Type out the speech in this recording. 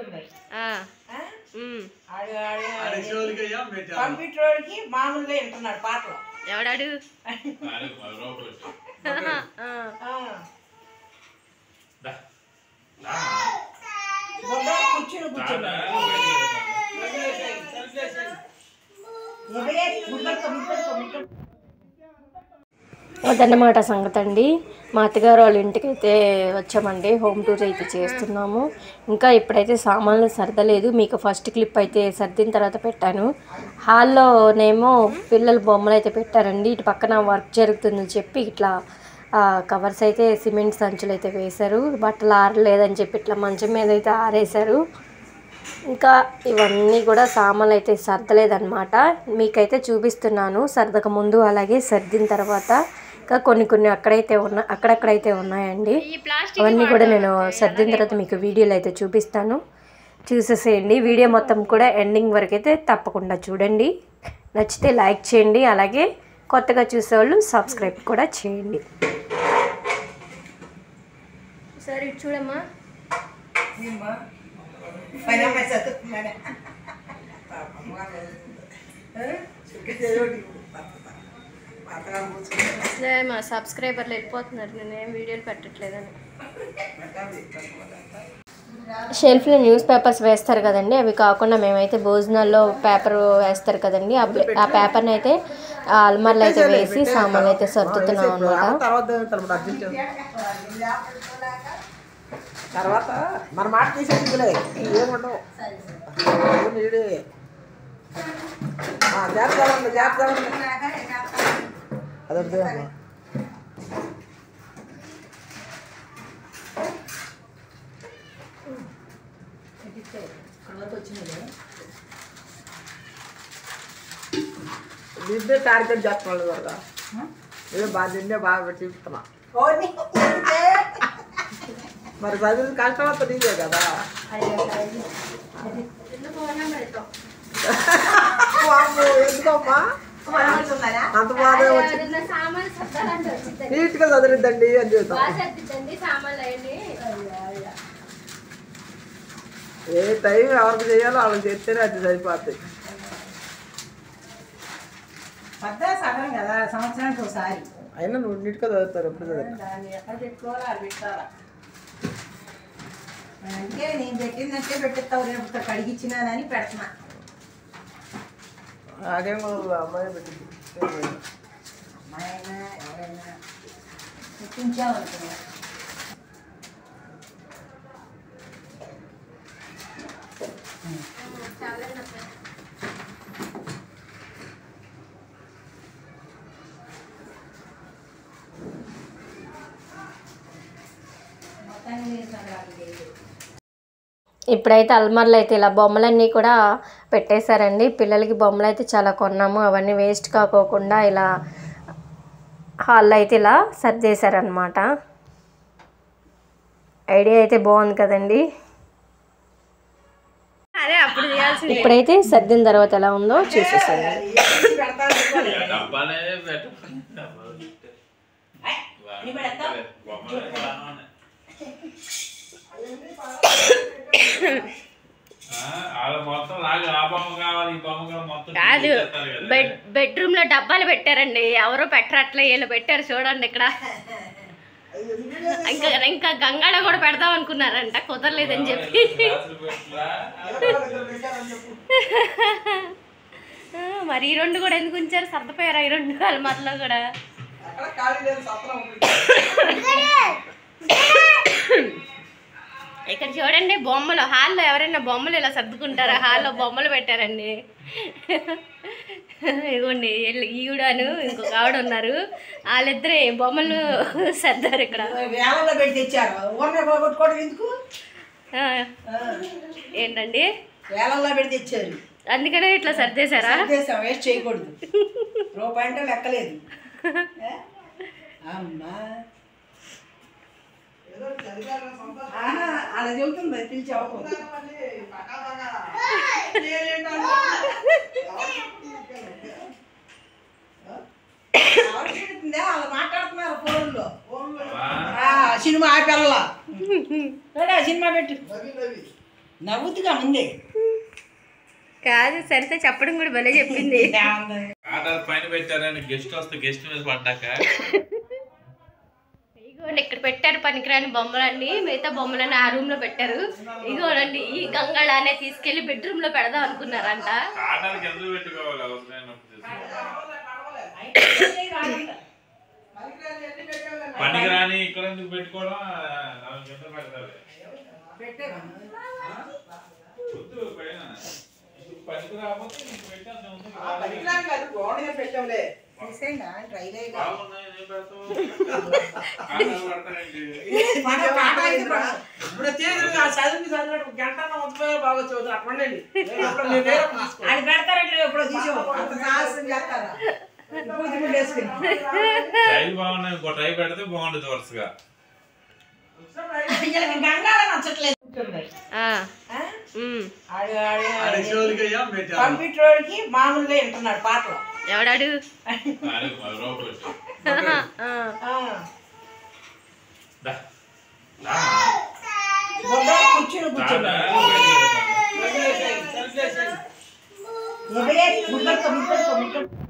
వింటున్నారు ఆ, ఆ? ఉమ్. ఆడు ఆడు కంప్యూటర్ వాడికి మామూలుగా వింటున్నాడు పాటలు ఎవడాడు ఆ, ఆ. బొడ్డ కూర్చుని కూర్చున్నాడు వదిలేసి ముద్దొక్క, ముద్దొక్క, ముద్దొక్క. అదన్నమాట సంగతి అండి మా అత్తగారు వాళ్ళ ఇంటికి అయితే వచ్చామండి హోమ్ టూర్ అయితే చేస్తున్నాము ఇంకా ఇప్పుడైతే సామాన్లు సర్దలేదు మీకు ఫస్ట్ క్లిప్ అయితే సర్దిన తర్వాత పెట్టాను హాల్లోనేమో పిల్లలు బొమ్మలు అయితే పెట్టారండి ఇటు పక్కన వర్క్ జరుగుతుందని చెప్పి ఇట్లా ఆ, కవర్స్ అయితే సిమెంట్ సంచులు అయితే వేశారు బట్టలు ఆరలేదని చెప్పి ఇట్లా మంచం మీద అయితే ఆరేశారు ఇంకా ఇవన్నీ కూడా సామాన్లు అయితే సర్దలేదన్నమాట మీకైతే చూపిస్తున్నాను సర్దక ముందు అలాగే సర్దిన తర్వాత ఇంకా కొన్ని కొన్ని అక్కడైతే ఉన్నా అక్కడక్కడైతే ఉన్నాయండి అవన్నీ కూడా నేను సర్దిన తర్వాత మీకు వీడియోలు అయితే చూపిస్తాను చూసేసేయండి వీడియో మొత్తం కూడా ఎండింగ్ వరకు అయితే తప్పకుండా చూడండి నచ్చితే లైక్ చేయండి అలాగే కొత్తగా చూసేవాళ్ళు సబ్స్క్రైబ్ కూడా చేయండి సరే చూడమ్మా ఏమ్మా? పైన అమ్మాయి చదువుతుందనే. పాపం వాళ్ళు. ఆ? పాతకాలం కూర్చుని అసలే మా సబ్స్క్రైబర్లు వెళ్ళిపోతున్నారు నేనేం వీడియోలు పెట్టట్లేదని షెల్ఫ్లో న్యూస్ పేపర్స్ వేస్తారు కదండి అవి కాకుండా మేమైతే భోజనాల్లో పేపర్ వేస్తారు కదండి ఆ పే- ఆ పేపర్ని అయితే ఆ అల్మార్లో అయితే వేసి సామాన్లు అయితే సర్దుతున్నాం అనమాట తర్వాత తర్వాత అర్జెంట్ తర్వాత మన మాట తీసేసిందిలే ఏముండవు నీడే జాగ్రత్త ఉండు, జాగ్రత్త ఉండు. అదొద్దు అమ్మా. నిన్నే టార్గెట్ చేస్తున్నాడు కదా ఏదో బాగా నిన్నే బాగా పెట్టి చూపుతున్నా ఓని. మరి చదివి కష్టం అంతా నీదే కదా వామ్మో, ఎందుకమ్మా మనవడుతుందనా? అంత బాధ వచ్చి నీట్ గా చదివిద్దండి అని చెబుతాం ఏ టైం ఎవరికి చేయాలో వాళ్ళకి చెప్తేనే అది సరిపోతుంది పెద్ద సగం కదా సంవత్సరానికి ఒకసారి అయినా నువ్వు నీట్ గా చదువుతారు ఎప్పుడు చదువు దాన్ని ఎక్కడ పెట్టుకోవాలో అది పెట్టాలా అంటే నేను పెట్టిందంటే పెట్టిస్తావు రేపు కడిగిచ్చినానని పెడుతున్నా అదేం అమ్మాయి పెట్టింది అమ్మాయినా ఎవరైనా పెట్టించామనుకున్నా మొత్తానికి నేను సంక్రాంతి చేయలేదు. ఇప్పుడైతే అల్మార్లో అయితే ఇలా బొమ్మలన్నీ కూడా పెట్టేశారండి పిల్లలకి బొమ్మలు అయితే చాలా కొన్నాము అవన్నీ వేస్ట్ కాకోకుండా ఇలా హాల్లో అయితే ఇలా సర్దేశారనమాట ఐడియా అయితే బాగుంది కదండి అదే అప్పుడు ఇప్పుడైతే సర్దిన తర్వాత ఎలా ఉందో చూసేసాను ఏసి పెడతాను ఇవ్వాలి. డబ్బాలే పెట్టు డబ్బాలు పెట్టు. నీ పెడతావు? బొమ్మలే బాగానే ఉన్నాయి. ఆ, వాళ్ళ మొత్తం లాగి ఆ బొమ్మ కావాలి ఈ బొమ్మ కావాలి మొత్తం కాదు తీసేస్తారు కదా. బెడ్ బెడ్రూమ్ లో డబ్బాలు పెట్టారండి ఎవరో పెట్టరట్లే వీళ్ళు పెట్టారు చూడండి ఇక్కడ ఇంకా ఇంకా గంగాడ కూడా పెడదాం అనుకున్నారంట కుదరలేదని చెప్పి గ్లాసులు పెట్టురా. ఆ, మరి ఈ రెండు కూడా ఎందుకు ఉంచారు సర్దపోయారు ఈ రెండు అలమార్లో కూడా అక్కడ ఖాళీ లేదు సత్రం ఇక్కడ చూడండి బొమ్మలు హాల్లో ఎవరైనా బొమ్మలు ఇలా సర్దుకుంటారా హాల్లో బొమ్మలు పెట్టారండి ఇదిగోండి వీళ్ళు ఈవిడాను ఇంకొక ఆవిడ ఉన్నారు వాళ్ళిద్దరే బొమ్మలు సర్దారు ఇక్కడ వేలంలో పెట్టి తెచ్చారు ఊరినే పోగొట్టుకోవడం ఎందుకు ఆ, ఆ, ఏంటండి వేలంలో పెట్టి తెచ్చారు అందుకనే ఇట్లా సర్దేశారా దేశం వేస్ట్ చేయకూడదు రూపాయి అంటే లెక్కలేదు ఏ? అమ్మా ఆహా, అలా చెబుతుంది పిలిచి అవ్వకూడదు ఆవిడ అలా మాట్లాడుతున్నారు ఫోన్లో ఆ, సినిమా ఆ పిల్ల రేడా, సినిమా పెట్టు నవ్వుతుగా ముందే కాదు సరిత చెప్పడం కూడా భలే చెప్పింది ఆర్డర్ పైన పెట్టారని గెస్ట్ వస్తే గెస్ట్ మీద పడ్డాక ఇగోండి ఇక్కడ పెట్టారు పనికిరాని బొమ్మలన్నీ మిగతా బొమ్మలన్నీ ఆ రూమ్ లో పెట్టారు ఇగోనండి ఈ గంగళానే తీసుకెళ్లి బెడ్రూమ్ లో పెడదాం అనుకున్నారంట ఆర్డర్కి ఎందుకు పెట్టుకోవాలి అవసరమైనప్పుడు పనికి రాని ఇక్కడ ఎందుకు పెట్టుకోవడం నాకు ఎంత పెడతారు వద్దు పైన ఇప్పుడు పనికి రాకపోతే నీకు పెట్టేద్దాం ఉంది. బాగున్నాయి, ఏం పెడతావు? ఆర్డర్ పెడతానండి. ఇప్పుడు వచ్చేది ఆ చదువుకి చదివినట్టు గంట ముప్పై వేలు బాగా చదువుతారు అక్కడ ఉండండి అప్పుడు మేము వేరే అప్పుడు తీసుకోం. అది పెడతారంటే ఎప్పుడో తీసేవాళ్ళు అంత సాహసం చేస్తారా పూజ గుడ్డ వేసుకుని స్టైల్ బాగున్నాయి ఇంకో ట్రై పెడితే బాగుంటుంది వరుసగా వీళ్ళకి గంగాల నచ్చట్లేదు ఆ, ఉమ్. ఆడు ఆడు ఆడ షోలకి అయ్యాం పెట్టాం కంప్యూటర్ వాడికి మామూలుగా వింటున్నాడు పాటలు ఎవడాడు నాలుగు పది రూపాయలు పెట్టు. ఆ, ఆ. దా. దా. బొడ్డలో కూర్చుని కూర్చుని దా, బయటికి వెళ్దాం. ముద్దలు ముద్దలు ముద్దలు